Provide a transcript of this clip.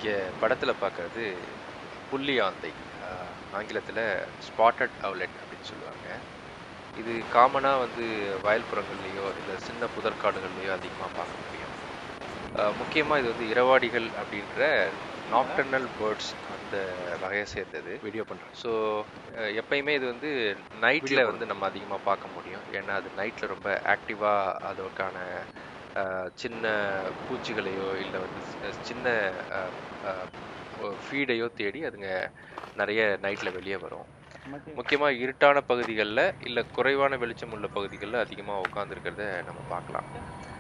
இங்கே படத்தில் பார்க்கறது புள்ளி ஆந்தை ஆங்கிலத்தில் ஸ்பாட்டட் அவுலெட் அப்படின்னு சொல்லுவாங்க இது காமனாக வந்து வயல்புறங்கள்லேயோ இல்லை சின்ன புதற்காடுகள்லேயோ அதிகமாக பார்க்க முடியும் முக்கியமாக இது வந்து இரவாடிகள் அப்படின்ற நாக்டர்னல் பேர்ட்ஸ் அந்த வகையை சேர்ந்தது வீடியோ பண்ணுறேன் ஸோ எப்பயுமே இது வந்து நைட்டில் வந்து நம்ம அதிகமாக பார்க்க முடியும் ஏன்னா அது நைட்டில் ரொம்ப ஆக்டிவாக அதற்கான அஹ், சின்ன பூச்சிகளையோ இல்லை வந்து சி- சின்ன ஃபீடையோ தேடி அதுங்க நிறைய நைட்டில் வெளியே வரும் முக்கியமாக இருட்டான பகுதிகளில் இல்லை குறைவான வெளிச்சம் உள்ள பகுதிகளில் அதிகமாக உட்காந்துருக்கிறத நம்ம பார்க்கலாம்